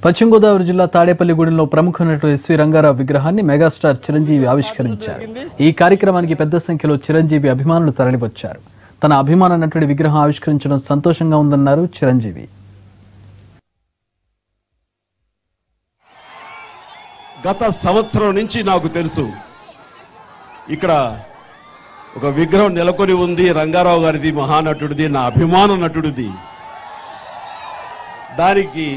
పశ్చిమ గోదావరి జిల్లా తాడేపల్లిగూడెంలో ప్రముఖ నటుడు ఎస్వి రంగారావు విగ్రహాన్ని మెగాస్టార్ చిరంజీవి ఆవిష్కరించారు ఈ కార్యక్రమానికి పెద్ద సంఖ్యలో చిరంజీవి అభిమానులు తరలివచ్చారు తన అభిమాన నటుడి విగ్రహం ఆవిష్కరించడం సంతోషంగా ఉందన్నారు చిరంజీవి గత సంవత్సరం నుంచి నాకు తెలుసు ఇక్కడ ఒక విగ్రహం నెలకొని ఉంది రంగారావు గారిది మహానటుడిది నా అభిమాన నటుడిది దానికి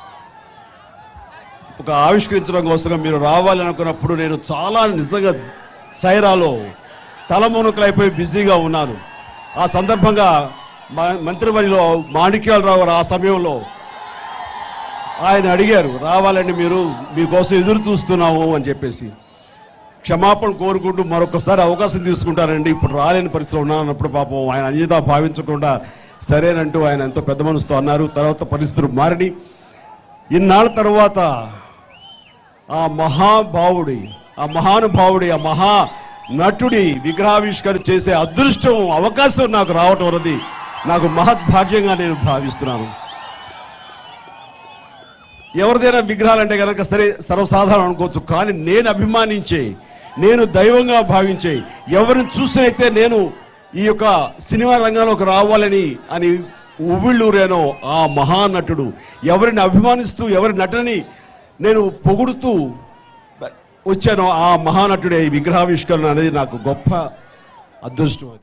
ఒక ఆవిష్కరించడం కోసం మీరు రావాలనుకున్నప్పుడు నేను చాలా నిజంగా సైరాలో తలమునకలైపోయి బిజీగా ఉన్నాను ఆ సందర్భంగా మ- మంత్రివర్యులో మాణిక్యాలరావు గారు ఆ సమయంలో ఆయన అడిగారు రావాలండి మీరు మీకోసం ఎదురు చూస్తున్నాము అని చెప్పేసి క్షమాపణ కోరుకుంటూ మరొకసారి అవకాశం తీసుకుంటారండి ఇప్పుడు రాలేని పరిస్థితిలో ఉన్నానన్నప్పుడు పాపం ఆయన అన్యత భావించకుండా సరేనంటూ ఆయన ఎంతో పెద్ద మనసుతో అన్నారు తర్వాత పరిస్థితులు మారని ఇన్నాళ్ళ తర్వాత ఆ మహాభావుడి ఆ మహానుభావుడి ఆ మహా నటుడి విగ్రహావిష్కరణ చేసే అదృష్టం అవకాశం నాకు రావటం అన్నది నాకు మహద్భాగ్యంగా నేను భావిస్తున్నాను ఎవరిదైనా విగ్రహాలంటే కనుక సరే సర్వసాధారణం అనుకోవచ్చు కానీ నేను అభిమానించే నేను దైవంగా భావించే ఎవరిని చూసినైతే నేను ఈ యొక్క సినిమా రంగంలోకి రావాలని అని ఉవ్విళ్ళూరేనో ఆ మహానటుడు ఎవరిని అభిమానిస్తూ ఎవరి నటని నేను పొగుడుతూ వచ్చానో ఆ మహానటుడే ఈ విగ్రహావిష్కరణ అనేది నాకు గొప్ప అదృష్టం అది